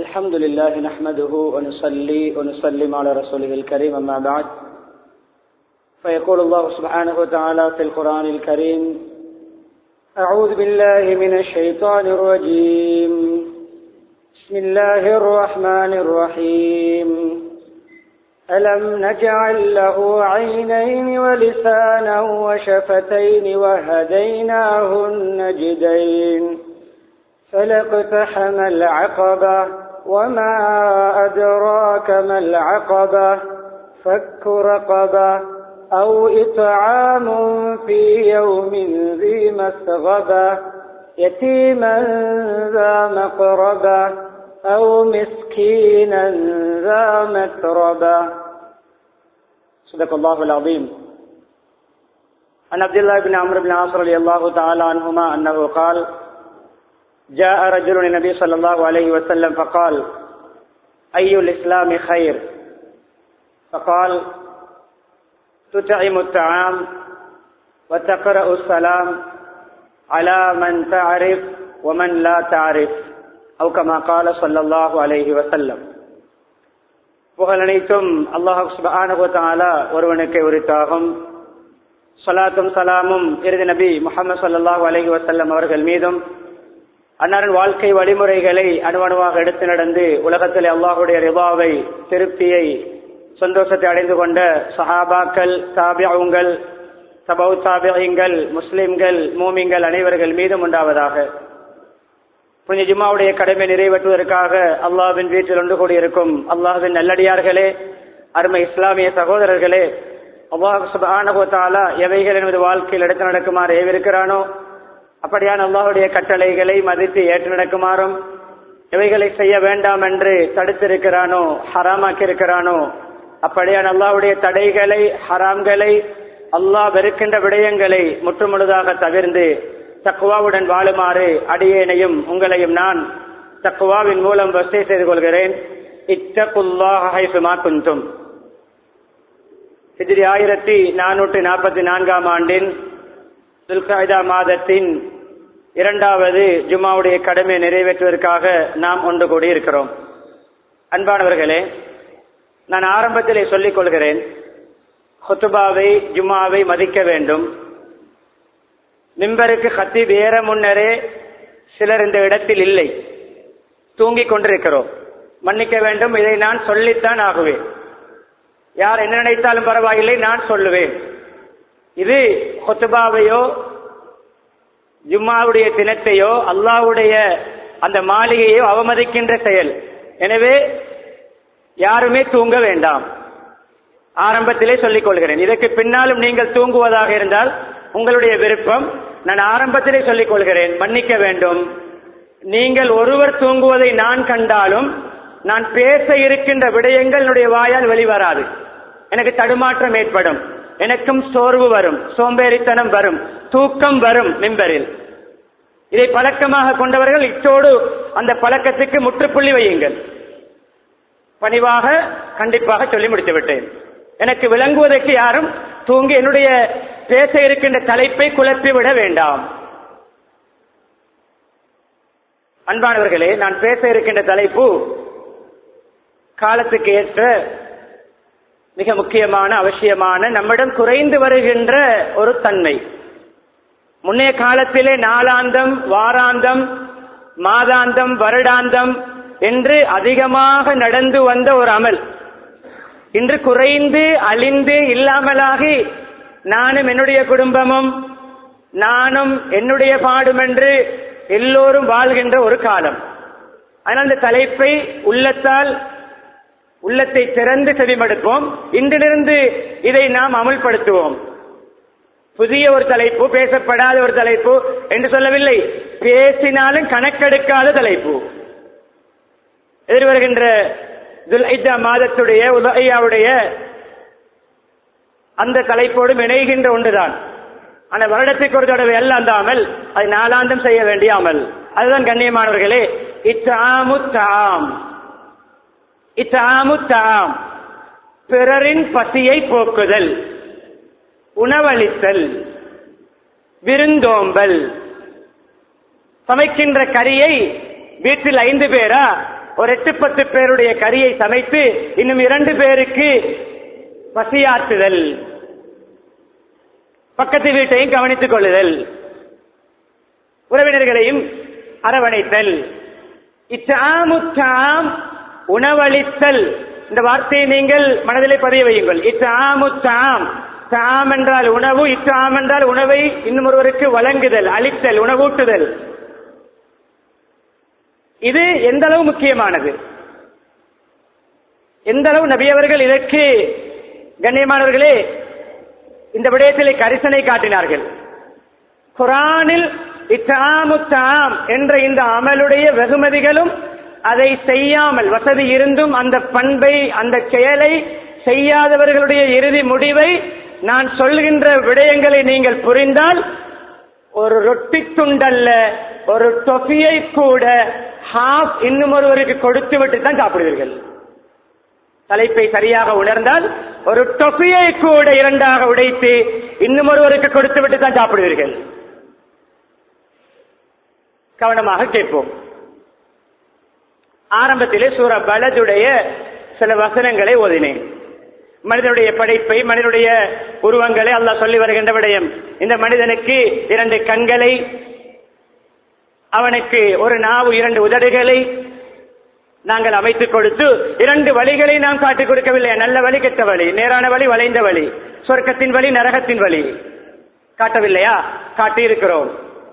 الحمد لله نحمده ونصلي ونسلم على رسوله الكريم أما بعد فيقول الله سبحانه وتعالى في القرآن الكريم أعوذ بالله من الشيطان الرجيم بسم الله الرحمن الرحيم ألم نجعل له عينين ولسانا وشفتين وهديناه النجدين فلاقتحم العقبة وما أدراك ما العقبة فك رقبة أو إطعام في يوم ذي مسغبة يتيما ذا مقربة أو مسكينا ذا متربة صدق الله العظيم عن عبد الله بن عمرو بن عاص رضي الله تعالى عنهما أنه قال جاء رجل النبي صلى الله عليه وسلم فقال أي الإسلام خير فقال تطعم الطعام وتقرأ السلام على من تعرف ومن لا تعرف أو كما قال صلى الله عليه وسلم புகழ் அனைத்தும் அல்லாஹ் சுபானு தாலா ஒருவனுக்கு உரித்தாகும் சலாத்தும் சலாமும் இறுதி நபி முகமது சல்லாஹூ அலஹி வசல்லம் அவர்கள் மீதும் அன்னாரின் வாழ்க்கை வழிமுறைகளை அணுவணுவாக எடுத்து நடந்து உலகத்தில் அல்லாஹுடைய ரிபாவை திருப்தியை சந்தோஷத்தை அடைந்து கொண்ட சஹாபாக்கள் தாபியாவுங்கள் சபவு தாபியங்கள் முஸ்லிம்கள் மூமிங்கள் அனைவர்கள் மீதும் உண்டாவதாக புனித ஜும்மாவுடைய கடமை நிறைவேற்றுவதற்காக அல்லாஹின் வீட்டில் ஒன்று கூடியிருக்கும் அல்லாஹின் நல்லடியார்களே அருமை இஸ்லாமிய சகோதரர்களே அல்லாஹ் சுபானகோத்தாலா எவைகள் எனது வாழ்க்கையில் எடுத்து நடக்குமாறு ஏவிருக்கிறானோ அப்படியான அல்லாஹுடைய கட்டளைகளை மதித்து ஏற்று நடக்குமாறும் எவைகளை செய்ய வேண்டாம் என்று தடுத்திருக்கிறானோ ஹராமாக்கி இருக்கிறானோ அப்படியான அல்லாஹுடைய தடைகளை ஹராம்களை அல்லாஹ் வெறுக்கின்ற விடயங்களை முற்றுமுழுதாக தவிர்ந்து தக்குவாவுடன் வாழுமாறு அடியேனையும் உங்களையும் நான் தக்குவாவின் மூலம் வசதி செய்து கொள்கிறேன் இத்தகுல்லாஹுமா குந்தும் ஹிஜ்ரி ஆயிரத்தி நானூற்றி நாற்பத்தி நான்காம் ஆண்டின் துல்காய்தா மாதத்தின் இரண்டாவது ஜும்மாவுடைய கடமை நிறைவேற்றுவதற்காக நாம் ஒன்று கூடி இருக்கிறோம் அன்பானவர்களே நான் ஆரம்பத்திலே சொல்லிக் கொள்கிறேன் ஹொத்துபாவை ஜும்மாவை மதிக்க வேண்டும் மிம்பருக்கு ஹத்தீப் ஏற முன்னரே சிலர் இந்த இடத்தில் இல்லை தூங்கிக் கொண்டிருக்கிறோம் மன்னிக்க வேண்டும் இதை நான் சொல்லித்தான் ஆகுவேன் யார் என்ன நினைத்தாலும் பரவாயில்லை நான் சொல்லுவேன் இது ஹொத்துபாவையோ ஜும்மாவுடைய தினத்தையோ அல்லாவுடைய அந்த மாளிகையோ அவமதிக்கின்ற செயல் எனவே யாருமே தூங்க வேண்டாம் ஆரம்பத்திலே சொல்லிக் கொள்கிறேன் இதற்கு பின்னாலும் நீங்கள் தூங்குவதாக இருந்தால் உங்களுடைய விருப்பம் நான் ஆரம்பத்திலே சொல்லிக் கொள்கிறேன் மன்னிக்க வேண்டும் நீங்கள் ஒருவர் தூங்குவதை நான் கண்டாலும் நான் பேச இருக்கின்ற விடயங்கள் என்னுடைய வாயால் வெளிவராது எனக்கு தடுமாற்றம் ஏற்படும் எனக்கும் சோர்வு வரும் சோம்பேறித்தனம் வரும் தூக்கம் வரும் மிம்பரில் இதை பழக்கமாக கொண்டவர்கள் இத்தோடு அந்த பழக்கத்துக்கு முற்றுப்புள்ளி வையுங்கள் பணிவாக கண்டிப்பாக சொல்லி முடித்து விட்டேன் எனக்கு விளங்குவதற்கு யாரும் தூங்கி என்னுடைய பேச இருக்கின்ற தலைப்பை குழப்பிவிட வேண்டாம் அன்பானவர்களே நான் பேச இருக்கின்ற தலைப்பு காலத்துக்கு ஏற்ற மிக முக்கியமான அவசியமான நம்மிடம் குறைந்து வருகின்ற ஒரு தன்மை முன்னைய காலத்திலே நாளாந்தம் வாராந்தம் மாதாந்தம் வருடாந்தம் என்று அதிகமாக நடந்து வந்த ஒரு அமல் இன்று குறைந்து அழிந்து இல்லாமலாகி நானும் என்னுடைய குடும்பமும் நானும் என்னுடைய பாடும் என்று எல்லோரும் வாழ்கின்ற ஒரு காலம் ஆனால் அந்த தலைப்பை உள்ளத்தால் உள்ளத்தை திறந்து செவிமடுப்போம் இன்றிலிருந்து இதை நாம் அமல்படுத்துவோம் புதிய ஒரு தலைப்பு பேசப்படாத ஒரு தலைப்பு என்று சொல்லவில்லை பேசினாலும் கணக்கெடுக்காத தலைப்பு எதிர்வருகின்ற துல்ஹிஜா மாதத்துடைய உதகையாவுடைய அந்த தலைப்போடும் இணைகின்ற ஒன்றுதான் ஆனால் வருடத்துக்கு ஒரு தடவை அல்ல அந்த அமல் அது நாளாந்தம் செய்ய வேண்டிய அமல் அதுதான் கண்ணியமானவர்களே இத்தாமு தாம் இத்தாமு தாம் பிறரின் பசியை போக்குதல் உணவளித்தல் விருந்தோம்பல் சமைக்கின்ற கறியை வீட்டில் ஐந்து பேரா ஒரு எட்டு பத்து பேருடைய கறியை சமைத்து இன்னும் இரண்டு பேருக்கு பசியாற்றுதல் பக்கத்து வீட்டையும் கவனித்துக் கொள்ளுதல் உறவினர்களையும் அரவணைத்தல் இச்சாமுச்சாம் உணவளித்தல் இந்த வார்த்தையை நீங்கள் மனதிலே பதிய வையுங்கள் இச்சாமுச்சாம் சாம் என்றால் உணவு இச்சாம் என்றால் உணவை இன்னும் ஒருவருக்கு வழங்குதல் அளித்தல் உணவூட்டுதல் இது எந்த அளவு முக்கியமானது எந்த அளவு நபியவர்கள் இதற்கு கண்ணியமானவர்களே இந்த விடயத்திலே கரிசனை காட்டினார்கள் குரானில் இத்தாமுத்தாம் என்ற இந்த அமலுடைய வெகுமதிகளும் அதை செய்யாமல் வசதி இருந்தும் அந்த பண்பை அந்த செயலை செய்யாதவர்களுடைய இறுதி முடிவை நான் சொல்கின்ற விடயங்களை நீங்கள் புரிந்தால் ஒரு ரொட்டி துண்டல்ல ஒரு தொஃபியை கூட ஹாஃப் இன்னும் ஒருவருக்கு கொடுத்து விட்டு தான் சாப்பிடுவீர்கள் தலைப்பை சரியாக உணர்ந்தால் ஒரு தொஃபியை கூட இரண்டாக உடைத்து இன்னும் ஒருவருக்கு கொடுத்து விட்டு தான் சாப்பிடுவீர்கள் கவனமாக கேட்போம் ஆரம்பத்திலே சூர பலதுடைய சில வசனங்களை ஓதினேன் மனிதனுடைய படைப்பை மனிதனுடைய உருவங்களை அல்லாஹ் சொல்லி வருகின்ற விடயம் இந்த மனிதனுக்கு இரண்டு கண்களை அவனுக்கு ஒரு நாவு இரண்டு உதடுகளை நாங்கள் அமைத்துக் கொடுத்து இரண்டு வழிகளை நாம் காட்டிக் கொடுக்கவில்லை நல்ல வழி கெட்ட வழி நேரான வழி வளைந்த வழி சொர்க்கத்தின் வழி நரகத்தின் வழி காட்டவில்லையா காட்டி இருக்கிறோம்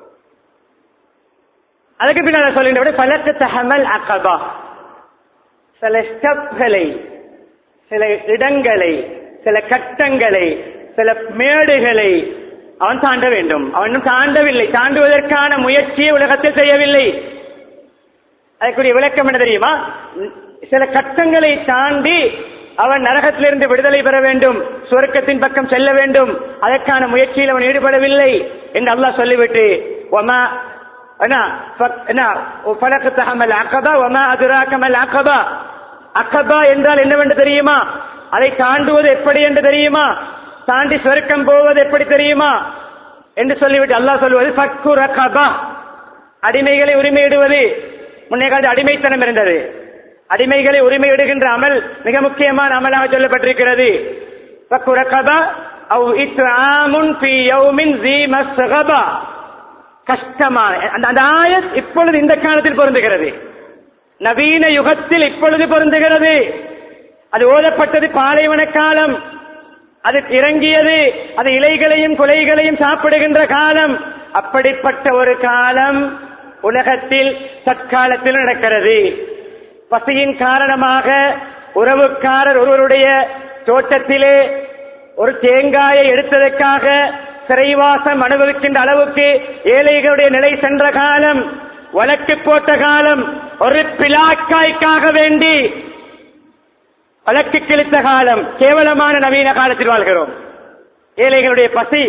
அதுக்கு பின்னால் சொல்கின்ற விட பலக்கு தகமல் அகபா சில ஸ்டெப்களை சில இடங்களை சில கட்டங்களை சில மேடுகளை அவன் தாண்ட வேண்டும் அவன் தாண்டவில்லை தாண்டுவதற்கான முயற்சியை உலகத்தில் செய்யவில்லை அதற்குரிய விளக்கம் என்ன தெரியுமா சில கட்டங்களை தாண்டி அவன் நரகத்திலிருந்து விடுதலை பெற வேண்டும் சுவர்க்கத்தின் பக்கம் செல்ல வேண்டும் அதற்கான முயற்சியில் அவன் ஈடுபடவில்லை என்று அல்லாஹ் சொல்லிவிட்டு ஒமா அக்கபா என்றால் என்னவென்று தெரியுமா அதை தாண்டுவது எப்படி என்று தெரியுமா தாண்டி சொர்க்கம் போவது எப்படி தெரியுமா என்று சொல்லிவிட்டு அல்லாஹ் சொல்லுவது ஃபக்கு ரகபா அடிமைகளை உரிமையிடுவது முன்னே காலத்து அடிமைத்தனம் இருந்தது அடிமைகளை உரிமையிடுகின்ற அமல் மிக முக்கியமான அமலாக சொல்லப்பட்டிருக்கிறது ஃபக்கு ரகபா அவ் இத்ஆமுன் ஃபீ யௌமின் ஸீ மஸ்கபா கஷ்டமான அந்த அந்த ஆயத் இப்பொழுது இந்த காலத்தில் பொருந்துகிறது நவீன யுகத்தில் இப்பொழுது பொருந்துகிறது அது ஓதப்பட்டது பாலைவன காலம் அது இறங்கியது அது இலைகளையும் குலைகளையும் சாப்பிடுகின்ற காலம் அப்படிப்பட்ட ஒரு காலம் உலகத்தில் தற்காலத்தில் நடக்கிறது பசியின் காரணமாக உறவுக்காரர் ஒருவருடைய தோட்டத்திலே ஒரு தேங்காயை எடுத்ததற்காக சிறைவாசம் அனுபவிக்கின்ற அளவுக்கு ஏழைகளுடைய நிலை சென்ற காலம் வழக்கு போட்ட காலம் ஒரு பிளாக்காய்க்காக வேண்டி வழக்கு கிழித்த காலம் கேவலமான நவீன காலத்தில் வாழ்கிறோம் ஏழைகளுடைய பசி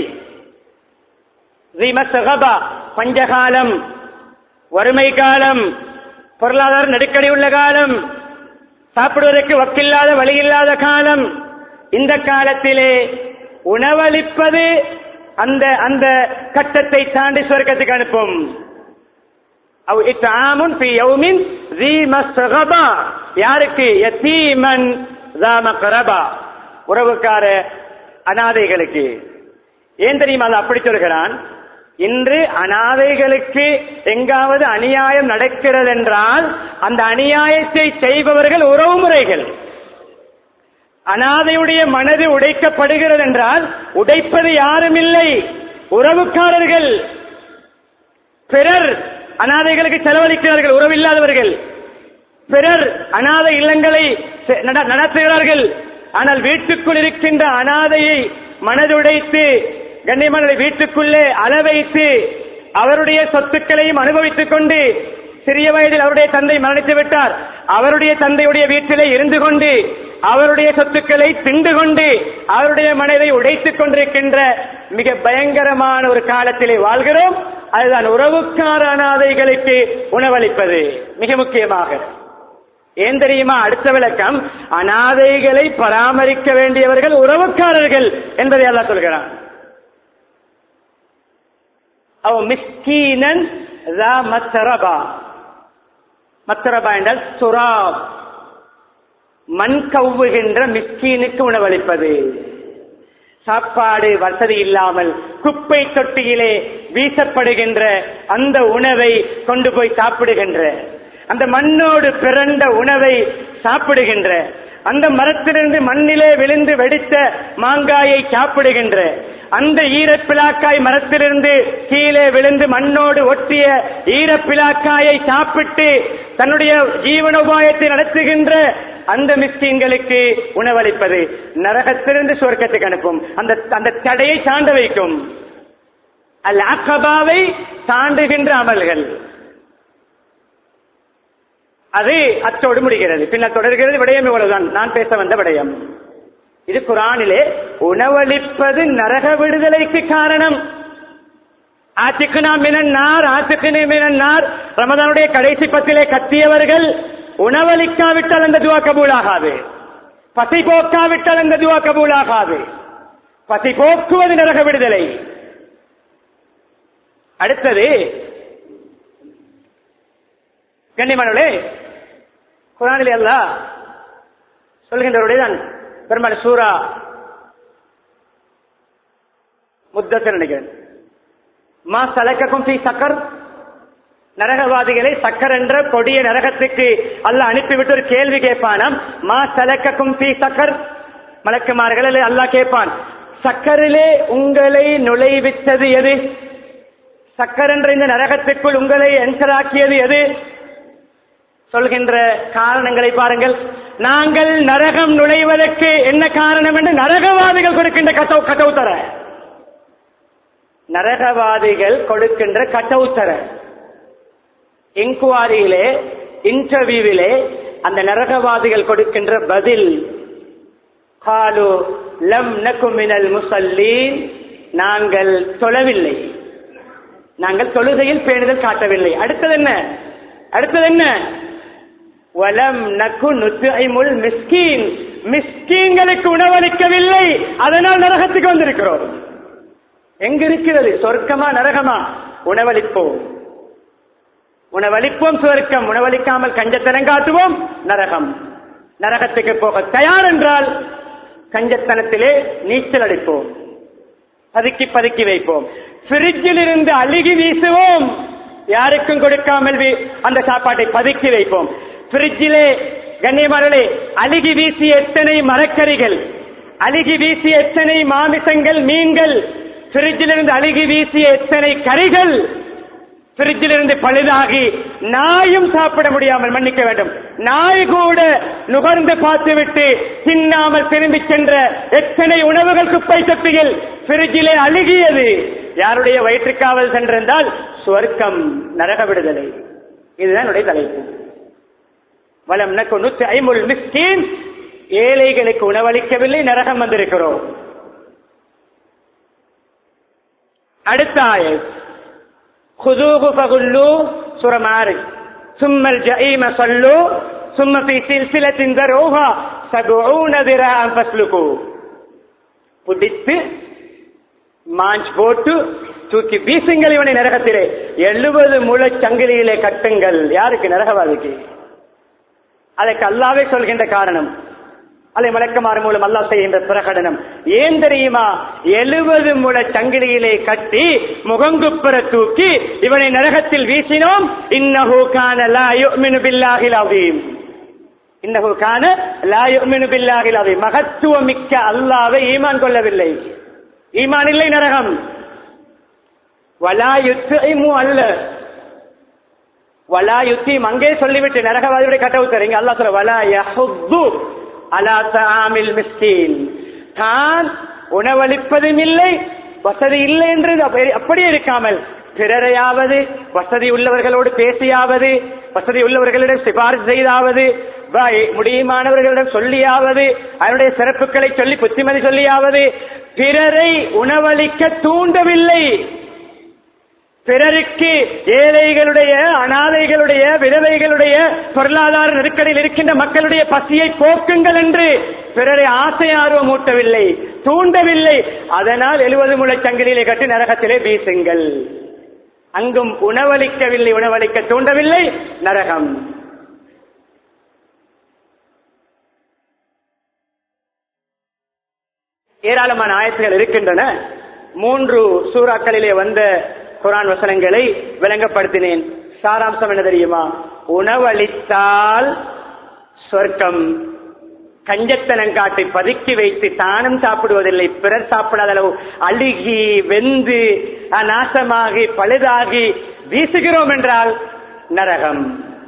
சகபா பஞ்சகாலம் வறுமை காலம் பொருளாதார நெருக்கடி உள்ள காலம் சாப்பிடுவதற்கு வக்கில்லாத வழியில்லாத காலம் இந்த காலத்திலே உணவளிப்பது அந்த அந்த கட்டத்தை தாண்டி சொர்க்கத்துக்கு அனுப்பும் அவ் இத்ஆமுன் ஃபீ யௌமின் ذீ மஸ்கபா யாருக்கு யதீமன் ذا மக்ரபா உறவுக்கார அனாதைகளுக்கு ஏன் தெரியுமா அது அப்படி சொல்கிறான் இன்று அனாதைகளுக்கு எங்காவது அநியாயம் நடக்கிறது என்றால் அந்த அநியாயத்தை செய்பவர்கள் உறவு முறைகள் அனாதையுடைய மனது உடைக்கப்படுகிறது என்றால் உடைப்பது யாரும் இல்லை உறவுக்காரர்கள் பிறர் அனாதைகளுக்கு செலவழிக்கிறார்கள் உறவில்லாதவர்கள் பிறர் அனாதை இல்லங்களை செ- நட- நடத்துகிறார்கள் ஆனால் வீட்டுக்குள் இருக்கின்ற அனாதையை மனதுடைத்து கண்ணியமான வீட்டுக்குள்ளே அளவைத்து அவருடைய சொத்துக்களையும் அனுபவித்துக் கொண்டு சிறிய வயதில் அவருடைய தந்தை மரணித்து விட்டார் அவருடைய தந்தையுடைய வீட்டிலே இருந்து கொண்டு அவருடைய சொத்துக்களை திண்டு கொண்டு அவருடைய மனதை உடைத்துக் கொண்டிருக்கின்ற மிக பயங்கரமான ஒரு காலத்திலே வாழ்கிறோம் அதுதான் உறவுக்கார அனாதைகளுக்கு உணவளிப்பது மிக முக்கியமாக ஏன் தெரியுமா அடுத்த விளக்கம் அனாதைகளை பராமரிக்க வேண்டியவர்கள் உறவுக்காரர்கள் என்பதை அல்லாஹ் சொல்கிறான் அவ மிஸ்கீனன் ذا متربا. மத்தரபா என்றால் சுராப் மண் கவ்வுகின்ற மிஸ்கீனுக்கு உணவளிப்பது சாப்பாடு வசதி இல்லாமல் குப்பை தொட்டியிலே வீசப்படுகின்ற அந்த உணவை கொண்டு போய் சாப்பிடுகின்ற அந்த மண்ணோடு பிறந்த உணவை சாப்பிடுகின்ற அந்த மரத்திலிருந்து மண்ணிலே விழுந்து வெடித்த மாங்காயை சாப்பிடுகின்ற அந்த ஈரப்பிலாக்காய் மரத்திலிருந்து கீழே விழுந்து மண்ணோடு ஒட்டிய ஈரப்பிலாக்காயை சாப்பிட்டு தன்னுடைய ஜீவனோபாயத்தை நடத்துகின்ற அந்த மிஸ்கீன்களுக்கு உணவளிப்பது நரகத்திலிருந்து சுவர்க்கத்துக்கு அனுப்பும் அந்த அந்த தடையை தாண்ட வைக்கும் அல் அக்கபாவை தாண்டுகின்ற அமல்கள் அது அத்தோடு முடிகிறது பின்னர் தொடர்கிறது விடயம் இவ்வளவுதான் நான் பேச வந்த விடயம் இது குரானிலே உணவளிப்பது நரக விடுதலைக்கு காரணம் ஆத்திக்குனா மினன்னார் ஆத்திக்குனே மினன்னார் ரமதானுடைய கடைசி பத்திலே கத்தியவர்கள் உணவளிக்காவிட்டால் அந்த துவா கபூலாகாது பசி போக்காவிட்டால் அந்த துவா கபூலாகாது பசி போக்குவது நரக விடுதலை அடுத்தது கண்ணியமானவர்களே குரானிலே அல்ல சொல்கின்றவருடைய தான் பெருமாள் சூரா முத்தத்தில் நினைக்கிறேன் மா சலக்கக்கும் பி சக்கர் நரகவாதிகளை சக்கர் என்ற கொடிய நரகத்துக்கு அல்ல அனுப்பிவிட்டு ஒரு கேள்வி கேட்பானாம் மா சலக்கக்கும் பி சக்கர் மலக்குமார்கள் அல்லாஹ் கேட்பான் சக்கரிலே உங்களை நுழைவித்தது எது சக்கர் என்ற இந்த நரகத்துக்குள் உங்களை என்சராக்கியது எது சொல்கின்ற காரணங்களை பாருங்கள் நாங்கள் நரகம் நுழைவதற்கு என்ன காரணம் என்று நரகவாதிகள் கொடுக்கின்ற கட்டவு கட்டவுத்தர நரகவாதிகள் கொடுக்கின்ற கட்டவுத்தர இன்குவாரியிலே இன்டர்வியூவிலே அந்த நரகவாதிகள் கொடுக்கின்ற பதில் காலு லம் நகுமினல் முசல்லீன் நாங்கள் தொழவில்லை நாங்கள் தொழுகையில் பேணுதல் காட்டவில்லை அடுத்தது என்ன அடுத்தது என்ன வலம் நக்கு நுத்துமுல் மிஸ்கீன் மிஸ்கீன்களுக்கு உணவளிக்கவில்லை அதனால் நரகத்துக்கு வந்திருக்கிறோம் எங்க இருக்கிறது சொர்க்கமா நரகமா உணவளிப்போம் உணவளிப்போம் சுவர்க்கம் உணவளிக்காமல் கஞ்சத்தனம் காட்டுவோம் நரகம் நரகத்துக்கு போக தயார் என்றால் கஞ்சத்தனத்திலே நீச்சல் அடிப்போம் பதுக்கி பதுக்கி வைப்போம் பிரிட்ஜில் இருந்து அழுகி வீசுவோம் யாருக்கும் கொடுக்காமல் வி- அந்த சாப்பாட்டை பதுக்கி வைப்போம் பிரிட்ஜிலே கண்ணியமானே அழுகி வீசிய எத்தனை மரக்கறிகள் அழுகி வீசிய எத்தனை மாமிசங்கள் மீன்கள் பிரிட்ஜிலிருந்து அழுகி வீசிய எத்தனை கறிகள் பிரிட்ஜிலிருந்து பழுதாகி நாயும் சாப்பிட முடியாமல் மன்னிக்க வேண்டும் நாய் கூட நுகர்ந்து பார்த்துவிட்டு தின்னாமல் திரும்பி சென்ற எத்தனை உணவுகள் குப்பை தொட்டியில் பிரிட்ஜிலே அழுகியது யாருடைய வயிற்றுக்காவல் சென்றிருந்தால் சுவர்க்கம் நரக விடுதலை இதுதான் என்னுடைய தலைப்பு வளம் நக்கு நூத்தி ஐம்பது மிஸ்கீன் ஏழைகளுக்கு உணவளிக்கவில்லை நரகம் வந்திருக்கிறோம் அடுத்த ஆயத் خذوه فغلوه سورة معارج ثم الجحيم صلوا ثم في سلسلة ذرعها سبعون ذراعا فاسلكوه பிடித்து மாஞ்ச் போட்டு தூக்கி வீசுங்கள் இவனை நரகத்திலே எழுபது முழச் சங்கிலியிலே கட்டுங்கள் யாருக்கு நரகவாதிக்கு அதற்கு அல்லாவே சொல்கின்ற காரணம் அதை மலக்குமாறு மூலம் அல்லாஹ் செய்கின்ற பிரகடனம் ஏன் தெரியுமா எழுபது முழ சங்கிலியிலே கட்டி முகங்குப்புற தூக்கி இவனை நரகத்தில் வீசினோம் இன்னஹு கான லா யுமினு பில்லாஹில் அதீம் இன்னஹு கான லா யுமினு பில்லாஹில் அதீம் மகத்துவமிக்க அல்லாஹ்வை ஈமான் கொள்ளவில்லை ஈமான் இல்லை நரகம் வலா யுத்தீமு அல்ல வலா யுத்தீம் அங்கே சொல்லிவிட்டு நரகவாதியுடைய கட்ட உத்தரீங்க அல்லாஹ் சொல்ல வலா யஹுத்து அலா தஆமில் மிஸ்கீன் தான் உணவளிப்பதும் இல்லை வசதி இல்லை என்று அப்படி- அப்படியே இருக்காமல் பிறரையாவது வசதி உள்ளவர்களோடு பேசியாவது வசதி உள்ளவர்களிடம் சிபாரிசு செய்தாவது வ- முடியுமானவர்களிடம் சொல்லியாவது அதனுடைய சிறப்புகளை சொல்லி புத்திமதி சொல்லியாவது பிறரை உணவளிக்க தூண்டவில்லை பிறருக்கு ஏழைகளுடைய அனாதைகளுடைய விதவைகளுடைய பொருளாதார நெருக்கடியில் இருக்கின்ற மக்களுடைய பசியை போக்குங்கள் என்று பிறரை ஆசை ஆர்வம் ஊட்டவில்லை தூண்டவில்லை அதனால் எழுபது முளை சங்கிலிலே கட்டி நரகத்திலே வீசுங்கள் அங்கும் உணவளிக்கவில்லை உணவளிக்க தூண்டவில்லை நரகம் ஏராளமான ஆயத்துகள் இருக்கின்றன மூன்று சூறாக்களிலே வந்த குரான் வசனங்களை விளங்கப்படுத்தினேன் சாராம்சம் என்ன தெரியுமா உணவளித்தால் சொர்க்கம் கஞ்சத்தனம் காட்டி பதுக்கி வைத்து தானும் சாப்பிடுவதில்லை பிறர் சாப்பிடாத அளவு அழுகி வெந்து அஹ், நாசமாகி பழுதாகி வீசுகிறோம் என்றால் நரகம்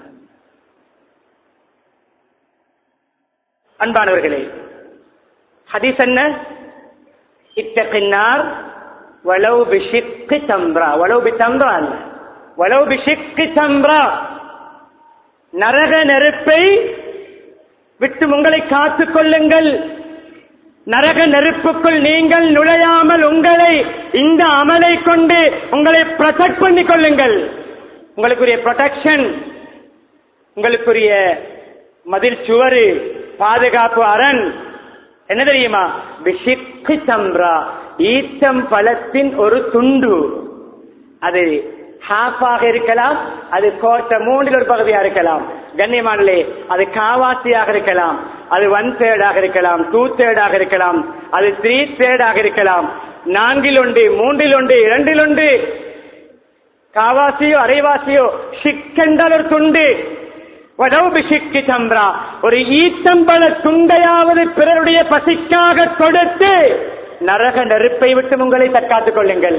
அன்பானவர்களே ஹதீஸ் என்ன இத்தகின்னார் வலவு பிஷிக்கு தம்ரா வலவு பி தம்ரா அல்ல வலவு பிஷிக்கு தம்ரா நரக நெருப்பை விட்டு உங்களை காத்துக் கொள்ளுங்கள் நரக நெருப்புக்குள் நீங்கள் நுழையாமல் உங்களை இந்த அமலை கொண்டு உங்களை ப்ரொடெக்ட் பண்ணிக் கொள்ளுங்கள் உங்களுக்குரிய ப்ரொடெக்ஷன் உங்களுக்குரிய மதில் சுவரு பாதுகாப்பு அரண் என்ன தெரியுமா பிஷிக்கு சம்ரா ஈச்சம் பழத்தின் ஒரு துண்டு அது ஹாஃபாக இருக்கலாம் அது கோட்டை மூன்றில் ஒரு பகுதியா இருக்கலாம் கண்ணியமானலே அது காவாசியாக இருக்கலாம் அது ஒன் தேர்டாக இருக்கலாம் டூ தேர்டாக இருக்கலாம் அது த்ரீ தேர்டாக இருக்கலாம் நான்கில் ஒன்று மூன்றில் ஒன்று இரண்டில் ஒன்று காவாசியோ அரைவாசியோ ஷிக்கென்றால் ஒரு துண்டு வடவு பிஷிக்கு சம்பிரா ஒரு ஈத்தம்பள துண்டையாவது பிறருடைய பசிக்காக கொடுத்து நரக நெருப்பை விட்டு உங்களை தற்காத்துக் கொள்ளுங்கள்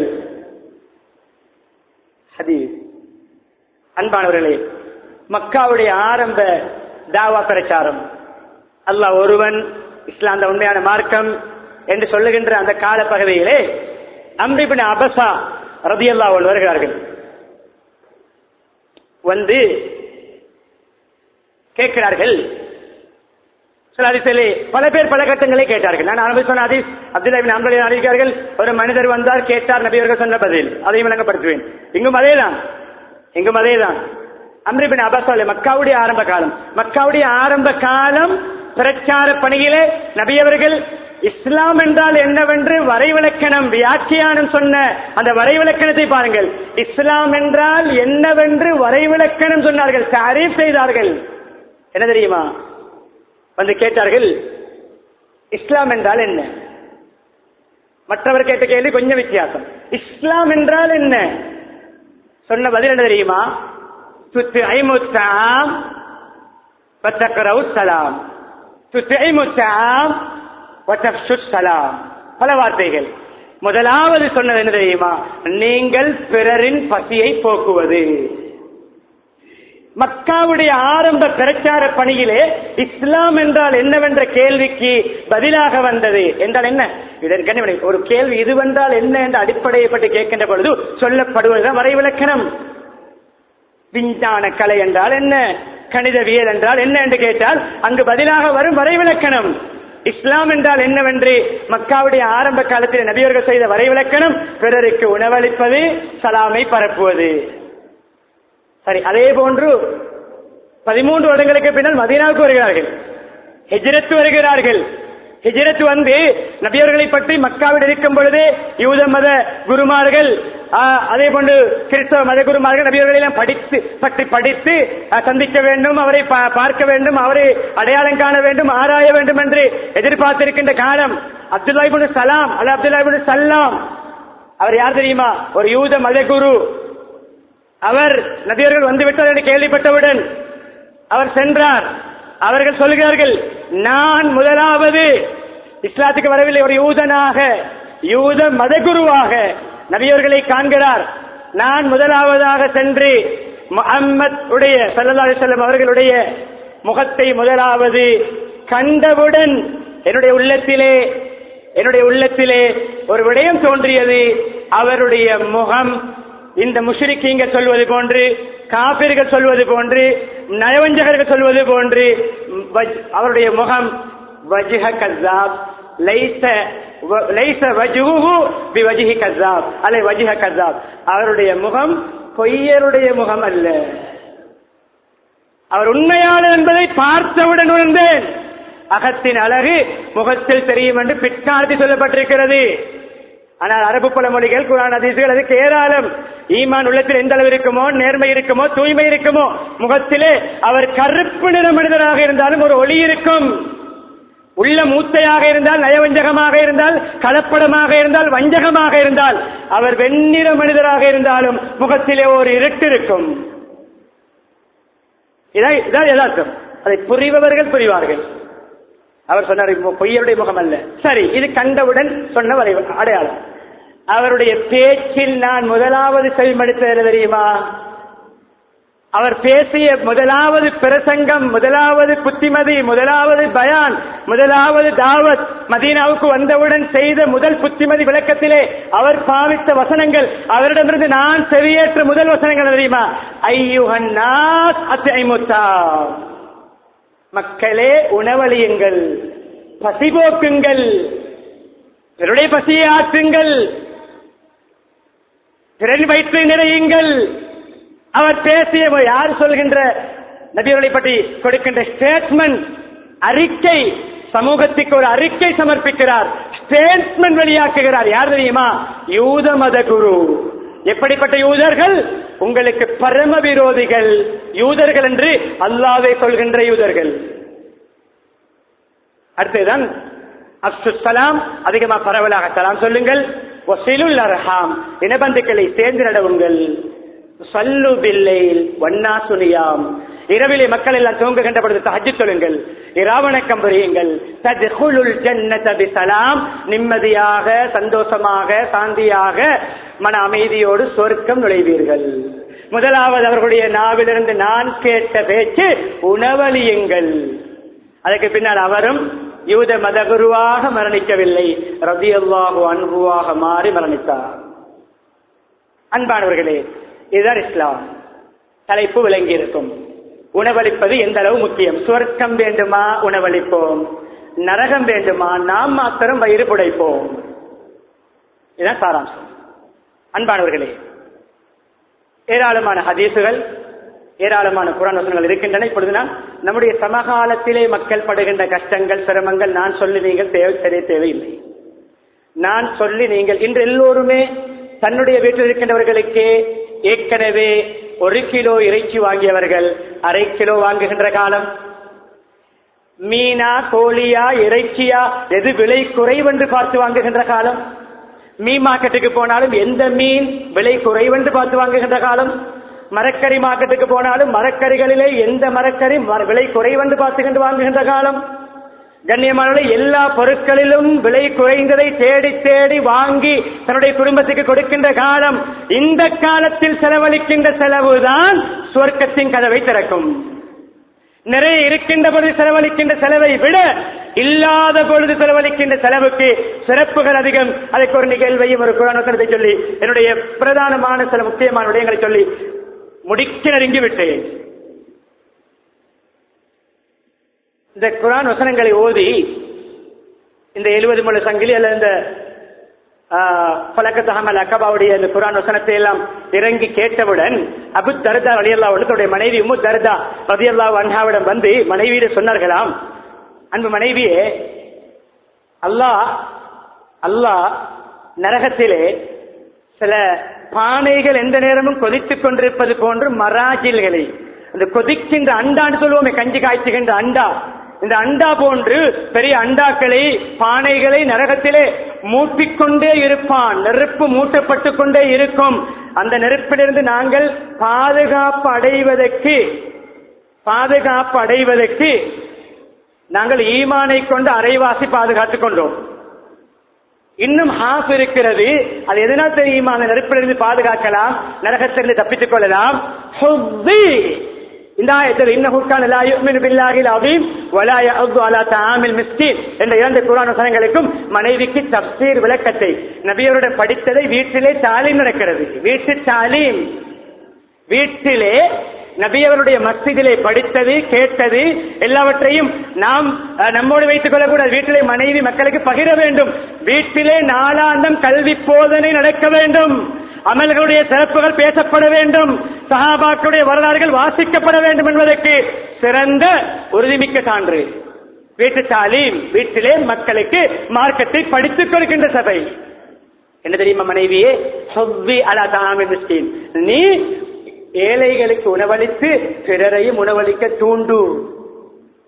ஹதீஸ் அன்பானவர்களே மக்காவுடைய ஆரம்ப தாவா பிரச்சாரம் அல்லாஹ் ஒருவன் இஸ்லாம் அந்த உண்மையான மார்க்கம் என்று சொல்லுகின்ற அந்த கால பகுதியிலே அம்ரிபின் அபசா ரதியல்லா வருகிறார்கள் வந்து கேட்கிறார்கள் சில அதிசயிலே பல பேர் பல கட்டங்களை கேட்டார்கள் நான் அனுபவி சொன்ன அதிஸ் அப்துல்லா அம்பலி அறிவிக்கிறார்கள் ஒரு மனிதர் வந்தார் கேட்டார் நபியர்கள் சொன்ன பதில் அதையும் விளங்கப்படுத்துவேன் இங்கும் அதேதான் இங்கும் அதேதான் அம்ரிபின் அபாசாலே மக்காவுடைய ஆரம்ப காலம் மக்காவுடைய ஆரம்ப காலம் பிரச்சார பணியிலே நபியவர்கள் இஸ்லாம் என்றால் என்னவென்று வரைவிலக்கணம் வியாக்கியானம் சொன்ன அந்த வரைவிலக்கணத்தை பாருங்கள் இஸ்லாம் என்றால் என்னவென்று வரைவிலக்கணம் சொன்னார்கள் தாரீஃப் செய்தார்கள் என்ன தெரியுமா வந்து கேட்டார்கள் இஸ்லாம் என்றால் என்ன மற்றவர் கேட்ட கேள்வி கொஞ்சம் வித்தியாசம் இஸ்லாம் என்றால் என்ன சொன்ன பதில் என்ன தெரியுமா துத்து ஐமுத்தாம் வத்தக்கரவு சலாம் துத்து ஐமுத்தாம் வத்தப்ஷு சலாம் பல வார்த்தைகள் முதலாவது சொன்னது என்ன தெரியுமா நீங்கள் பிறரின் பசியை போக்குவது மக்காவுடைய ஆரம்ப பிரச்சார பணியிலே இஸ்லாம் என்றால் என்னவென்ற கேள்விக்கு பதிலாக வந்தது என்றால் என்ன இதற்கு ஒரு கேள்வி இதுவென்றால் என்ன என்ற அடிப்படையை பற்றி கேட்கின்ற பொழுது சொல்லப்படுவதுதான் வரைவிலக்கணம் விஞ்ஞான கலை என்றால் என்ன கணிதவியல் என்றால் என்ன என்று கேட்டால் அங்கு பதிலாக வரும் வரைவிலக்கணம் இஸ்லாம் என்றால் என்னவென்று மக்காவுடைய ஆரம்ப காலத்தில் நபியர்கள் செய்த வரைவிலக்கணம் பிறருக்கு உணவளிப்பது சலாமை பரப்புவது சரி அதே போன்று பதிமூன்று வருடங்களுக்கு பின்னால் மதீனாவுக்கு வருகிறார்கள் ஹெஜ்ரத் வருகிறார்கள் ஹிஜ்ரத் வந்து நபியர்களை பற்றி மக்காவில் இருக்கும் பொழுது யூத மத குருமார்கள் ஆஹ், அதே போன்று கிறிஸ்தவ மத குருமார்கள் நபியர்களை எல்லாம் படித்து பற்றி படித்து ஆஹ், சந்திக்க வேண்டும் அவரை பா- பார்க்க வேண்டும் அவரை அடையாளம் காண வேண்டும் ஆராய வேண்டும் என்று எதிர்பார்த்திருக்கின்ற காலம் அப்துல்லா இப்னு சலாம் அல்ல அப்துல்லா இப்னு சல்லாம் அவர் யார் தெரியுமா ஒரு யூத மத குரு அவர் நபியர்கள் வந்து விட்டார் என்று கேள்விப்பட்டவுடன் அவர் சென்றார் அவர்கள் சொல்கிறார்கள் நான் முதலாவது இஸ்லாத்துக்கு வரவில்லை ஒரு யூதனாக யூத மதகுருவாக நபியர்களை காண்கிறார் நான் முதலாவதாக சென்று முஹம்மத் உடைய சல்லல்லாஹு அலைஹி வஸல்லம் அவர்களுடைய முகத்தை முதலாவது கண்டவுடன் என்னுடைய உள்ளத்திலே என்னுடைய உள்ளத்திலே ஒரு விடயம் தோன்றியது அவருடைய முகம் இந்த முஷ்ரிக்கீங்க சொல்வது போன்று காபிர்கள் சொல்வது போன்று நயவஞ்சகர்கள் சொல்வது போன்று வஜ்- அவருடைய முகம் வஜ்ஹ கஸாப் லைஸ வ- லைஸ வஜ்ஹுஹு பிவஜ்ஹி கஸாப் அல்ல வஜ்ஹ கஸாப் அவருடைய முகம் பொய்யருடைய முகம் அல்ல அவர் உண்மையாளர் என்பதை பார்த்தவுடன் உணர்ந்தேன் அகத்தின் அழகு முகத்தில் தெரியும் என்று பிற்காலத்தில் சொல்லப்பட்டிருக்கிறது ஆனால் அரபு பழமொழிகள் குரான் அதிசுகள் அதுக்கு ஏராளம் ஈமான் உள்ளத்தில் எந்த அளவு இருக்குமோ நேர்மை இருக்குமோ தூய்மை இருக்குமோ முகத்திலே அவர் கருப்பு நிற மனிதராக இருந்தாலும் ஒரு ஒளி இருக்கும் உள்ள மூத்தையாக இருந்தால் நயவஞ்சகமாக இருந்தால் கலப்படமாக இருந்தால் வஞ்சகமாக இருந்தால் அவர் வெண்ணிற மனிதராக இருந்தாலும் முகத்திலே ஒரு இருட்டு இருக்கும் இதான் இதான் யதார்த்தம் அதை புரிபவர்கள் புரிவார்கள் அவர் சொன்னார் இப்போ பொய்யருடைய முகம் அல்ல சரி இது கண்டவுடன் சொன்ன வரை அடையாளம் அவருடைய பேச்சில் நான் முதலாவது செவிமடுத்தது தெரியுமா அவர் பேசிய முதலாவது பிரசங்கம் முதலாவது புத்திமதி முதலாவது பயான் முதலாவது தாவத் மதீனாவுக்கு வந்தவுடன் செய்த முதல் புத்திமதி விளக்கத்திலே அவர் பாவித்த வசனங்கள் அவரிடமிருந்து நான் செவியேற்ற முதல் வசனங்கள் தெரியுமா ஐயுகன்னாஸ் அத்தைமுத்தா மக்களே உணவழியுங்கள் பசிபோக்குங்கள் பிறருடைய பசியை ஆற்றுங்கள் பிறன் வயிற்றை நிறையுங்கள் அவர் பேசிய யார் சொல்கின்ற நபியர்களை பற்றி கொடுக்கின்ற ஸ்டேட்மெண்ட் அறிக்கை சமூகத்துக்கு ஒரு அறிக்கை சமர்ப்பிக்கிறார் ஸ்டேட்மெண்ட் வெளியாக்குகிறார் யார் தெரியுமா யூத மத குரு எப்படிப்பட்ட யூதர்கள் உங்களுக்கு பரம விரோதிகள் யூதர்கள் என்று அல்லாவை சொல்கின்ற யூதர்கள் அடுத்ததுதான் அப்சுசலாம் அதிகமா பரவலாக சலாம் சொல்லுங்கள் ஒசிலுல் அர்ஹாம் இனபந்துக்களை சேர்ந்து நடவுங்கள் சல்லு பில்லைல் வண்ணா சுனியாம் இரவிலே மக்கள் எல்லாம் தூங்குகின்ற பொழுது தஹஜ்ஜுத் தொழுங்கள் இராவணக்கம் புரியுங்கள் தத்குலுல் ஜன்னத பிஸலாம் நிம்மதியாக சந்தோஷமாக சாந்தியாக மன அமைதியோடு சொர்க்கம் நுழைவீர்கள் முதலாவது அவர்களுடைய நாவிலிருந்து நான் கேட்ட பேச்சு உணவழியுங்கள் அதற்கு பின்னால் அவரும் யூத மதகுருவாக மரணிக்கவில்லை ரதியல்லாஹு அன்புவாக மாறி மரணித்தார் அன்பானவர்களே இதுதான் இஸ்லாம் தலைப்பு விளங்கி இருக்கும் உணவளிப்பது எந்த அளவு முக்கியம் சுவர்க்கம் வேண்டுமா உணவளிப்போம் நரகம் வேண்டுமா நாம் மாத்திரம் வயிறு புடைப்போம் இதுதான் சாராம்சம் அன்பானவர்களே ஏராளமான ஹதீசுகள் ஏராளமான குரான் வசனங்கள் இருக்கின்றன இப்பொழுது நான் நம்முடைய சமகாலத்திலே மக்கள் படுகின்ற கஷ்டங்கள் சிரமங்கள் நான் சொல்லி நீங்கள் தேவை தெரிய தேவையில்லை நான் சொல்லி நீங்கள் இன்று எல்லோருமே தன்னுடைய வீட்டில் இருக்கின்றவர்களுக்கே ஏற்கனவே ஒரு கிலோ இறைச்சி வாங்கியவர்கள் அரை கிலோ வாங்குகின்ற காலம் மீனா கோழியா இறைச்சியா எது விலை குறைவென்று பார்த்து வாங்குகின்ற காலம் மீன் மார்க்கெட்டுக்கு போனாலும் எந்த மீன் விலை குறைவென்று பார்த்து வாங்குகின்ற காலம் மரக்கறி மார்க்கெட்டுக்கு போனாலும் மரக்கறிகளிலே எந்த மரக்கறி ம- விலை குறைவென்று பார்த்துக்கிட்டு வாங்குகின்ற காலம் கண்ணியமானவர்களே எல்லா பொருட்களிலும் விலை குறைந்ததை தேடி தேடி வாங்கி தன்னுடைய குடும்பத்துக்கு கொடுக்கின்ற காலம் இந்த காலத்தில் செலவழிக்கின்ற செலவுதான் சுவர்க்கத்தின் கதவை திறக்கும் நிறைய இருக்கின்ற பொழுது செலவழிக்கின்ற செலவை விட இல்லாத பொழுது செலவழிக்கின்ற செலவுக்கு சிறப்புகள் அதிகம் அதற்கு ஒரு நிகழ்வையும் ஒரு குரானத்தை சொல்லி என்னுடைய பிரதானமான சில முக்கியமான விடயங்களை சொல்லி முடிக்க நெருங்கி விட்டேன் இந்த குரான் வசனங்களை ஓதி இந்த எழுபது மணி சங்கிலி அல்ல இந்த பழக்கத்தகமல் அக்கபாவுடைய இந்த குரான் வசனத்தை எல்லாம் இறங்கி கேட்டவுடன் அபு தர்தா அலியல்லா தன்னுடைய மனைவி உம்மு தர்தா ரதியல்லா அன்ஹாவிடம் வந்து மனைவியிட சொன்னார்களாம் அன்பு மனைவியே அல்லாஹ் அல்லாஹ் நரகத்திலே சில பானைகள் எந்த நேரமும் கொதித்துக் கொண்டிருப்பது போன்று மராஜில்களை அந்த கொதிக்கின்ற அண்டான்னு சொல்லுவோமே கஞ்சி காய்ச்சுகின்ற அண்டா இந்த அண்டா போன்று பெரிய அண்டாக்களை பானைகளை நரகத்திலே மூட்டிக்கொண்டே இருப்பான் நெருப்பு மூட்டப்பட்டு கொண்டே இருக்கும் அந்த நெருப்பிலிருந்து நாங்கள் பாதுகாப்பு அடைவதற்கு பாதுகாப்பு அடைவதற்கு நாங்கள் ஈமானை கொண்டு அரைவாசி பாதுகாத்துக் கொண்டோம் இன்னும் ஹாஃப் இருக்கிறது அது எதனால் தெரியுமா அந்த நெருப்பிலிருந்து பாதுகாக்கலாம் நரகத்திலிருந்து தப்பித்துக் கொள்ளலாம் ஹுப்பி. இந்த ஆயத்தில் இன்னஹுக்கான லா யுமினு பில்லாஹில் அதீம் வலா யஅது அலா தஆமில் மிஸ்கீன் என்ற இரண்டு குர்ஆன் வசனங்களுக்கும் மனைவிக்கு தப்சீர் விளக்கத்தை நபியருடன் படித்ததை வீட்டிலே தாலீம் நடக்கிறது வீட்டு தாலீம் வீட்டிலே நபியவருடைய மஸ்ஜிதிலே படித்தது கேட்டது எல்லாவற்றையும் நாம் அஹ், நம்மோடு வைத்துக் கொள்ளக்கூடாது வீட்டிலே மனைவி மக்களுக்கு பகிர வேண்டும் வீட்டிலே நாளாந்தம் கல்வி போதனை நடக்க வேண்டும் அமல்களுடைய சிறப்புகள் பேசப்பட வேண்டும் சஹாபாக்களுடைய வரலாறுகள் வாசிக்கப்பட வேண்டும் என்பதற்கு சிறந்த உறுதிமிக்க சான்று வீட்டு தாலீம் வீட்டிலே மக்களுக்கு மார்க்கத்தை படித்துக் கொடுக்கின்ற சபை என்ன தெரியுமா மனைவியே ஹவ்வி அலா தாமி மிஸ்கின் நீ ஏழைகளுக்கு உணவளித்து பிறரையும் உணவளிக்க தூண்டு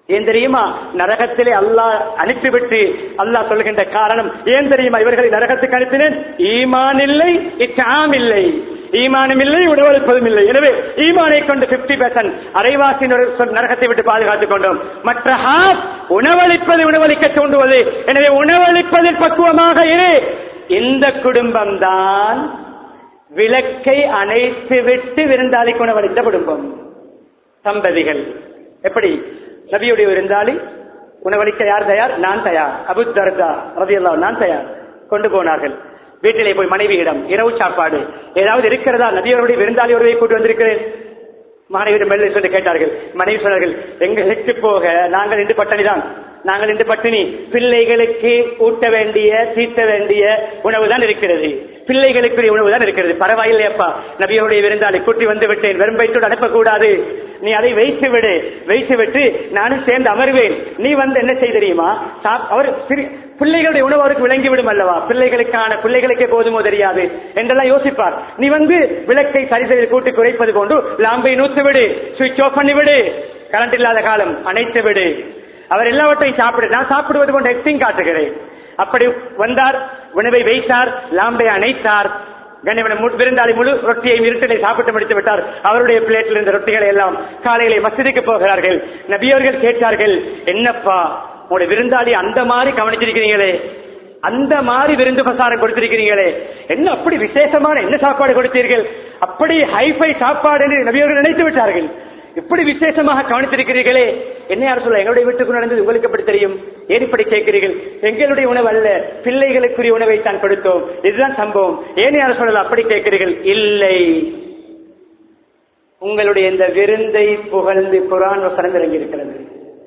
ஏன் தெரியுமா நரகத்திலே அல்லாஹ் அனுப்பிவிட்டு அல்லாஹ் சொல்கின்ற காரணம் ஏன் தெரியுமா இவர்களை நரகத்துக்கு அனுப்பினேன் ஈமான் இல்லை இக்காம் இல்லை ஈமானும் இல்லை உணவளிப்பதும் இல்லை எனவே ஈமானை கொண்டு பிப்டி பெர்சன்ட் அரைவாசி நரகத்தை விட்டு பாதுகாத்துக் கொண்டோம் மற்ற ஹாப் உணவளிப்பது உணவளிக்க தூண்டுவது எனவே உணவளிப்பதில் பக்குவமாக இரு இந்த குடும்பம் தான் விளக்கை அணைத்து விட்டு விருந்தாளிக்கு உணவளித்த குடும்பம் தம்பதிகள் எப்படி நபியுடைய விருந்தாளி உணவளிக்க யார் தயார் நான் தயார் அபு தர்கா ரதியல்லா நான் தயார் கொண்டு போனார்கள் வீட்டிலே போய் மனைவியிடம் இரவு சாப்பாடு ஏதாவது இருக்கிறதா நபியோருடைய விருந்தாளி ஒருவை கூட்டு வந்திருக்கிறேன் மனைவியிடம் மெல்ல சொல்லி கேட்டார்கள் மனைவி சொன்னார்கள் எங்களுக்கு போக நாங்கள் இன்று பட்டினிதான் நாங்கள் இன்று பட்டினி பிள்ளைகளுக்கு ஊட்ட வேண்டிய தீட்ட வேண்டிய உணவு தான் இருக்கிறது பிள்ளைகளுக்குரிய உணவு தான் இருக்கிறது பரவாயில்லையப்பா நபியோடைய விருந்தாளி கூட்டி வந்து விட்டேன் வெறும் வயிற்றோடு அனுப்பக்கூடாது நீ அதை வைத்து விடு வைத்து விட்டு நானும் சேர்ந்து அமர்வேன் நீ வந்து என்ன செய்ய தெரியுமா சாப்- அவர் சிறு- பிள்ளைகளுடைய உணவு அவருக்கு விளங்கி விடும் அல்லவா பிள்ளைகளுக்கான பிள்ளைகளுக்கே போதுமோ தெரியாது என்றெல்லாம் யோசிப்பார் நீ வந்து விளக்கை சரி செய்து கூட்டி குறைப்பது போன்று லாம்பை நூத்து விடு சுவிட்ச் ஆஃப் பண்ணி விடு கரண்ட் இல்லாத காலம் அணைத்து விடு அவர் எல்லாவற்றையும் சாப்பிடு நான் சாப்பிடுவது போன்ற எக்ஸிங் காட்டுகிறேன் அப்படி வந்தார் உணவை வைத்தார் லாம்பை அணைத்தார் கண்ணியவன மு- விருந்தாளி முழு ரொட்டியை இருட்டிலே சாப்பிட்டு முடித்து விட்டார் அவருடைய பிளேட்டில் இருந்த ரொட்டிகளை எல்லாம் காலையிலே மசதிக்கு போகிறார்கள் நபியவர்கள் கேட்டார்கள் என்னப்பா உங்களுடைய விருந்தாளி அந்த மாதிரி கவனிச்சிருக்கிறீங்களே அந்த மாதிரி விருந்து பிரசாரம் கொடுத்திருக்கிறீங்களே என்ன அப்படி விசேஷமான என்ன சாப்பாடு கொடுத்தீர்கள் அப்படி ஹைஃபை சாப்பாடு என்று நபியவர்கள் நினைத்து விட்டார்கள் இப்படி விசேஷமாக கவனித்திருக்கிறீர்களே என்ன யார் சொல்ல எங்களுடைய வீட்டுக்கு நடந்தது உங்களுக்கு எப்படி தெரியும் ஏன் இப்படி கேட்கிறீர்கள் எங்களுடைய உணவு அல்ல பிள்ளைகளுக்குரிய உணவை தான் கொடுத்தோம் இதுதான் சம்பவம் ஏன் யார் சொல்லல அப்படி கேட்கிறீர்கள் இல்லை உங்களுடைய இந்த விருந்தை புகழ்ந்து குரான் வசனம் இறங்கி இருக்கிறது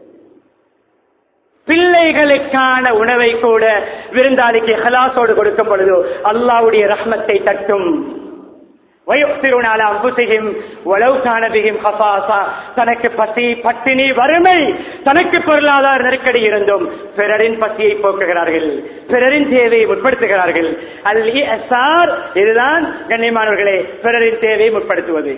பிள்ளைகளுக்கான உணவை கூட விருந்தாளிக்கு ஹலாசோடு கொடுக்கும் பொழுது அல்லாவுடைய ரஹ்மத்தை தட்டும் وَيُؤْثِرُونَ عَلَى أَنفُسِهِمْ وَلَوْ كَانَ بِهِمْ خَصَاصَةٌ தனக்கு பசி பட்டினி வறுமை தனக்கு பொருளாதார நெருக்கடி இருந்தும் பிறரின் பசியை போக்குகிறார்கள் பிறரின் தேவையை முற்படுத்துகிறார்கள் அல் இஹ்சார் இதுதான் கண்ணியமானவர்களே பிறரின் தேவையை முற்படுத்துவது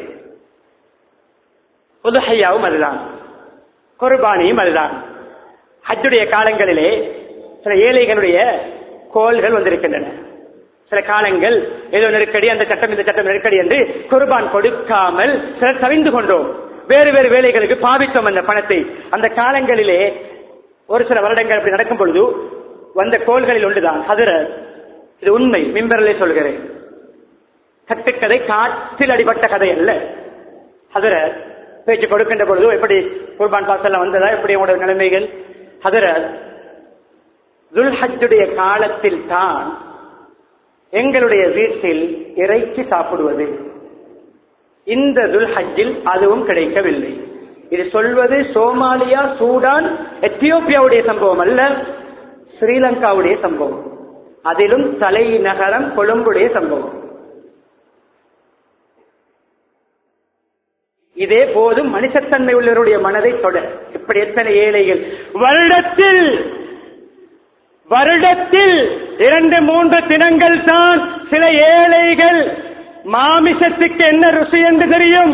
உதுஹையாவும் அதுதான் குர்பானியும் அதுதான் ஹஜ்ஜுடைய காலங்களிலே சில ஏழைகளுடைய கோல்கள் வந்திருக்கின்றன சில காலங்கள் ஏதோ நெருக்கடி அந்த சட்டம் இந்த சட்டம் நெருக்கடி என்று குர்பான் கொடுக்காமல் சிலர் தவிந்து கொண்டோம் வேறு வேறு வேலைகளுக்கு பாவித்தோம் அந்த பணத்தை அந்த காலங்களிலே ஒரு சில வருடங்கள் அப்படி நடக்கும் பொழுது வந்த கோள்களில் ஒன்றுதான் ஹதர இது உண்மை மிம்பரிலே சொல்கிறேன் கட்டுக்கதை காற்றில் அடிபட்ட கதை அல்ல ஹதர பேச்சு கொடுக்கின்ற பொழுது எப்படி குர்பான் பாசெல்லாம் வந்ததா எப்படி உங்களோட நிலைமைகள் ஹதர துல்ஹஜ்ஜுடைய காலத்தில் தான் எங்களுடைய வீட்டில் இறைச்சி சாப்பிடுவது இந்த துல்ஹஜ்ஜில் அதுவும் கிடைக்கவில்லை இது சொல்வது சோமாலியா சூடான் எத்தியோப்பியாவுடைய சம்பவம் அல்ல ஸ்ரீலங்காவுடைய சம்பவம் அதிலும் தலைநகரம் கொழும்புடைய சம்பவம் இதே போதும் மனுஷத்தன்மை உள்ளவருடைய மனதை தொட இப்படி எத்தனை ஏழைகள் வருடத்தில் வருடத்தில் இரண்டு மூன்று தினங்கள் தான் சில ஏழைகள் மாமிசத்துக்கு என்ன ருசி என்று தெரியும்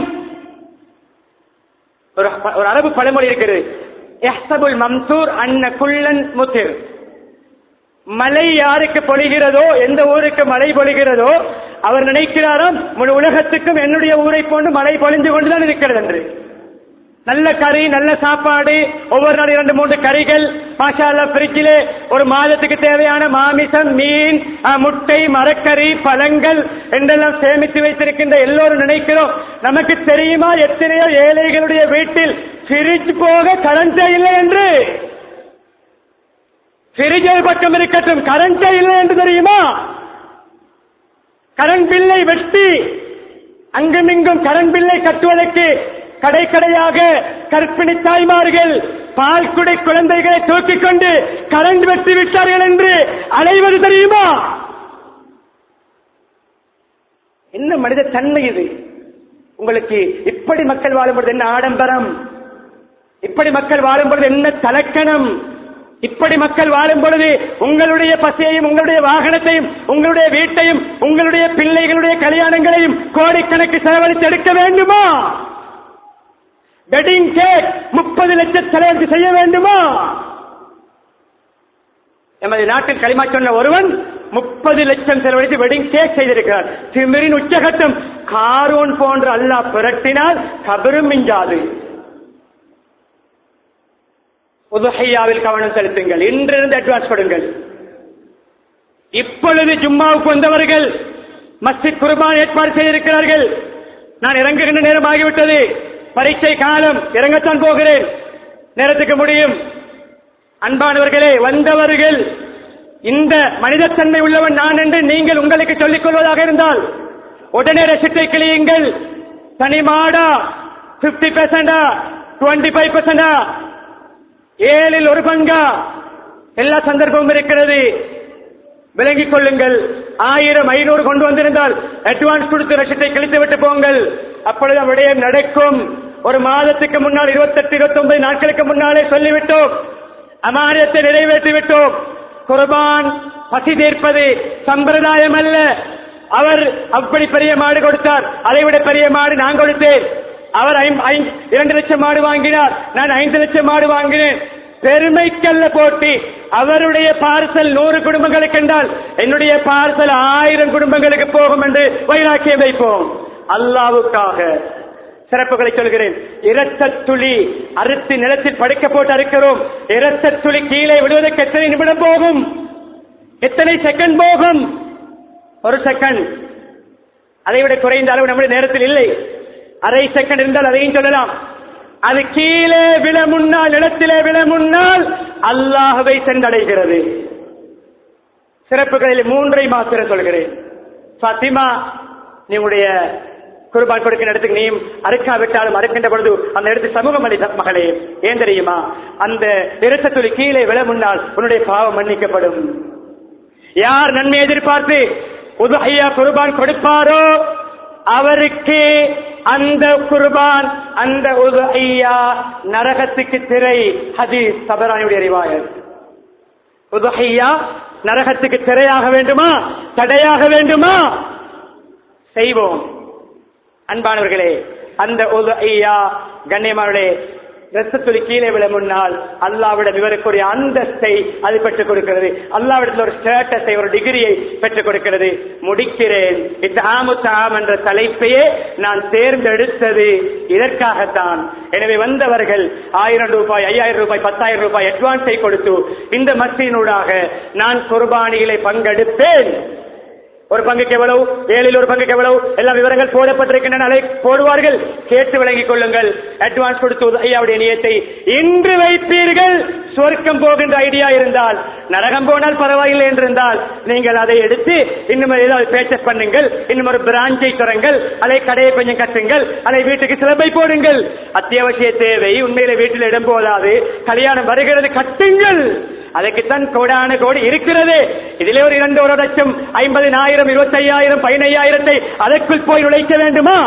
ஒரு ஒரு அரபு பழமொழி இருக்கிறது எஹ்சபுல் மம்சூர் அன்ன குள்ளன் முத்திர் மழை யாருக்கு பொழிகிறதோ எந்த ஊருக்கு மழை பொழிகிறதோ அவர் நினைக்கிறாராம் முழு உலகத்துக்கும் என்னுடைய ஊரை போன்று மழை பொழிந்து கொண்டுதான் இருக்கிறது என்று நல்ல கறி நல்ல சாப்பாடு ஒவ்வொரு நாள் இரண்டு மூன்று கறிகள் மாஷால்லா பிரிட்ஜிலே ஒரு மாதத்துக்கு தேவையான மாமிசம் மீன் அஹ், முட்டை மரக்கறி பழங்கள் என்றெல்லாம் சேமித்து வைத்திருக்கின்ற எல்லோரும் நினைக்கிறோம் நமக்கு தெரியுமா எத்தனையோ ஏழைகளுடைய வீட்டில் பிரிட்ஜ் போக கரண்டே இல்லை என்று பிரிட்ஜ் ஒரு பக்கம் இருக்கட்டும் கரண்டே இல்லை என்று தெரியுமா கரண்ட் பில்லை வெட்டி அங்குமிங்கும் கரண்ட் பில்லை கட்டுவதற்கு கடை கடையாக கற்பிணி தாய்மார்கள் பால் குடை குழந்தைகளை தூக்கிக் கொண்டு கரண்ட் வெட்டி விட்டார்கள் என்று அலைவது தெரியுமா என்ன மனித தன்மை இது உங்களுக்கு இப்படி மக்கள் வாழும் பொழுது என்ன ஆடம்பரம் இப்படி மக்கள் வாழும் பொழுது என்ன தலக்கணம் இப்படி மக்கள் வாழும் பொழுது உங்களுடைய பசியையும் உங்களுடைய வாகனத்தையும் உங்களுடைய வீட்டையும் உங்களுடைய பிள்ளைகளுடைய கல்யாணங்களையும் கோடிக்கணக்கு செலவழித்து எடுக்க வேண்டுமா வெட்டிங் கேக் முப்பது லட்சம் செலவுக்கு செய்ய வேண்டுமா எமது நாட்டில் களிமா சொன்ன ஒருவன் முப்பது லட்சம் செலவழித்து வெட்டிங் கேக் செய்திருக்கிறார் திமிரின் உச்சகட்டம் காரோன் போன்ற அல்லாஹ் புரட்டினால் கபரும் மிஞ்சாது உதுஹையாவில் கவனம் செலுத்துங்கள் இன்றிருந்து அட்வான்ஸ் கொடுங்கள் இப்பொழுது ஜும்மாவுக்கு வந்தவர்கள் மஸ்ஜித் குர்பான் ஏற்பாடு செய்திருக்கிறார்கள் நான் இறங்குகின்ற நேரம் ஆகிவிட்டது பரீட்சை காலம் இறங்கத்தான் போகிறேன் நேரத்துக்கு முடியும் அன்பானவர்களே வந்தவர்கள் இந்த மனிதத்தன்மை உள்ளவன் நான் என்று நீங்கள் உங்களுக்கு சொல்லிக் கொள்வதாக இருந்தால் உடனே ரசித்தை கிளியுங்கள் தனி மாடா பிப்டி பெர்சென்டா டுவெண்ட்டி ஃபைவ் பெர்சென்டா ஏழில் ஒரு பங்கா எல்லா சந்தர்ப்பமும் இருக்கிறது விளங்கிக் கொள்ளுங்கள் ஆயிரம் ஐநூறு கொண்டு வந்திருந்தால் அட்வான்ஸ் கொடுத்து ரசத்தை கழித்து விட்டு போங்கள் அப்பொழுது விடயம் நடக்கும் ஒரு மாதத்துக்கு முன்னால் இருபத்தெட்டு இருபத்தி ஒன்பது நாட்களுக்கு முன்னாலே சொல்லிவிட்டோம் அமானியத்தை நிறைவேற்றி விட்டோம் குர்பான் பசி தீர்ப்பது சம்பிரதாயம் அல்ல அவர் அப்படி பெரிய மாடு கொடுத்தார் அதை விட பெரிய மாடு நான் கொடுத்தேன் அவர் ஐம்- ஐம்- இரண்டு லட்சம் மாடு வாங்கினார் நான் ஐந்து லட்சம் மாடு வாங்கினேன் பெருமைக்கல்ல போட்டி அவருடைய பார்சல் நூறு குடும்பங்களுக்கு என்றால் என்னுடைய பார்சல் ஆயிரம் குடும்பங்களுக்கு போகும் என்று வைராக்கியம் வைப்போம் அல்லாவுக்காக சிறப்புகளை சொல்கிறேன் இரத்த துளி அறுத்து நிலத்தில் படுக்க போட்டு அறுக்கிறோம் இரத்த துளி கீழே விடுவதற்கு எத்தனை நிமிடம் போகும் எத்தனை செகண்ட் போகும் ஒரு செகண்ட் அதை விட குறைந்த அளவு நம்முடைய நேரத்தில் இல்லை அரை செகண்ட் இருந்தால் அதையும் சொல்லலாம் அது கீழே விழ முன்னால் நிலத்திலே விழ முன்னால் அல்லாஹவை சென்றடைகிறது சிறப்புகளில் மூன்றை மாத்திரம் சொல்கிறேன் ஃபாத்திமா நீ உடைய குர்பான் கொடுக்கிற இடத்துக்கு நீயும் அறுக்காவிட்டாலும் அறுக்கின்ற பொழுது அந்த இடத்து சமூகம் அளித்த மகளே ஏன் தெரியுமா அந்த இரத்த துளி கீழே விழ முன்னால் உன்னுடைய பாவம் மன்னிக்கப்படும் யார் நன்மை எதிர்பார்த்து உதுஹையா குர்பான் கொடுப்பாரோ அவருக்கு அந்த குர்பான் அந்த உதுஹையா நரகத்துக்கு திரை ஹதீஸ் சபரானியுடைய ரிவாயத் உதுஹையா நரகத்துக்கு திரையாக வேண்டுமா தடையாக வேண்டுமா செய்வோம் அன்பானவர்களே அந்த உதுஹையா கண்ணியமானவர்களே ரத்தத்துளி கீழே விழ முன்னால் அல்லாவிடம் இவருக்குரிய அந்தஸ்தை அது பெற்றுக் கொடுக்கிறது அல்லாவிடத்தில் ஒரு ஸ்டேட்டஸை ஒரு டிகிரியை பெற்றுக் கொடுக்கிறது முடிக்கிறேன் இத்தாமு தாம் என்ற தலைப்பையே நான் தேர்ந்தெடுத்தது இதற்காகத்தான் எனவே வந்தவர்கள் ஆயிரம் ரூபாய் ஐயாயிரம் ரூபாய் பத்தாயிரம் ரூபாய் அட்வான்ஸை கொடுத்து இந்த மத்தியினூடாக நான் குர்பானியிலே பங்கெடுப்பேன் ஒரு பங்குக்கு எவ்வளவு ஏழில் ஒரு பங்குக்கு எவ்வளவு எல்லா விவரங்கள் போடப்பட்டிருக்கின்றன அதை போடுவார்கள் கேட்டு விளங்கிக் கொள்ளுங்கள் அட்வான்ஸ் கொடுத்து ஐயாவுடைய நியத்தை இன்று வைப்பீர்கள் சொர்க்கம் போகின்ற ஐடியா இருந்தால் நரகம் போனால் பரவாயில்லை என்றிருந்தால் நீங்கள் அதை எடுத்து இன்னும் ஏதாவது பேச்சஸ் பண்ணுங்கள் இன்னும் ஒரு பிராஞ்சை தொடங்கள் அதை கடையை கொஞ்சம் கட்டுங்கள் அதை வீட்டுக்கு சிலபை போடுங்கள் அத்தியாவசிய தேவை உண்மையில வீட்டில் இடம் போதாது கல்யாணம் வருகிறது கட்டுங்கள் அதற்குத்தான் கோடான கோடி இருக்கிறது இதிலே ஒரு இரண்டு ஒரு லட்சம் ஐம்பதினாயிரம் இருபத்தி ஐயாயிரம் பதினையாயிரத்தை அதற்குள் போய் நுழைக்க வேண்டுமா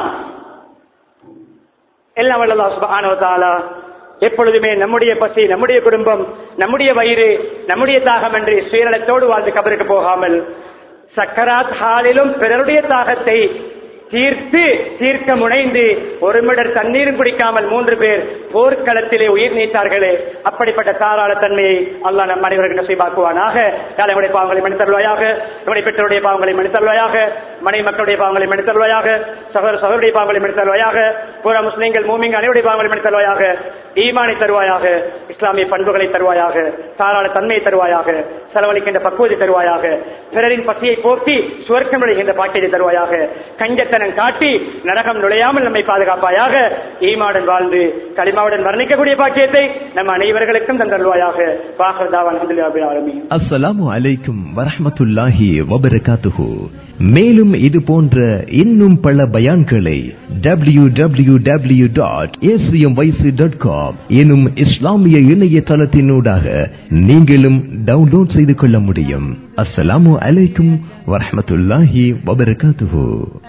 எல்லாம் வல்லல்லாஹ் சுப்ஹானஹு வ தஆலா எப்பொழுதுமே நம்முடைய பசி நம்முடைய குடும்பம் நம்முடைய வயிறு நம்முடைய தாகம் என்று சுயநலத்தோடு வாழ்ந்து கபருக்கு போகாமல் சக்கராத் ஹாலிலும் பிறருடைய தாகத்தை தீர்த்து தீர்க்க முனைந்து ஒரு மிடர் தண்ணீரும் குடிக்காமல் மூன்று பேர் போர்க்களத்திலே உயிர் நீத்தார்களே அப்படிப்பட்ட தாராள தன்மையை அல்லாஹ் நம் அனைவருக்கு நசீபாக்குவானாக நம்முடைய பாவங்களை மன்னித்தருள்வாயாக நம்முடைய பெற்றோருடைய பாவங்களை மன்னித்தருள்வாயாக மனை மக்களுடைய பாவங்களை மன்னித்தருள்வாயாக சகோதர சகோதரிய பாவங்களை மன்னித்தருள்வாயாக பூரா முஸ்லீம்கள் மூமிங்க அனைவருடைய பாவங்களை மன்னித்தருள்வாயாக ஈமானை தருவாயாக இஸ்லாமிய பண்புகளை தருவாயாக தாராள தன்மையை தருவாயாக செலவழிக்கின்ற பக்குவத்தை தருவாயாக பிறரின் பசியை போக்கி சுவர்க்கம் நுழைகின்ற பாக்கியத்தை தருவாயாக கஞ்சத்தனம் காட்டி நரகம் நுழையாமல் நம்மை பாதுகாப்பாயாக ஈமாவுடன் வாழ்ந்து களிமாவுடன் வர்ணிக்கக்கூடிய பாக்கியத்தை நம் அனைவர்களுக்கும் தந்தருவாயாக பாகர்தாவான் ஆலமீன் அஸ்ஸலாமு அலைக்கும் வரஹ்மத்துல்லாஹி வபரகாத்துஹு மேலும் இது போன்ற இன்னும் பல பயான்களை W W W dot dot com எனும் இஸ்லாமிய இணையதளத்தினூடாக நீங்களும் டவுன்லோட் செய்து கொள்ள முடியும் அஸ்ஸலாமு அலைக்கும் வரஹ்மத்துல்லாஹி வபரகாத்துஹு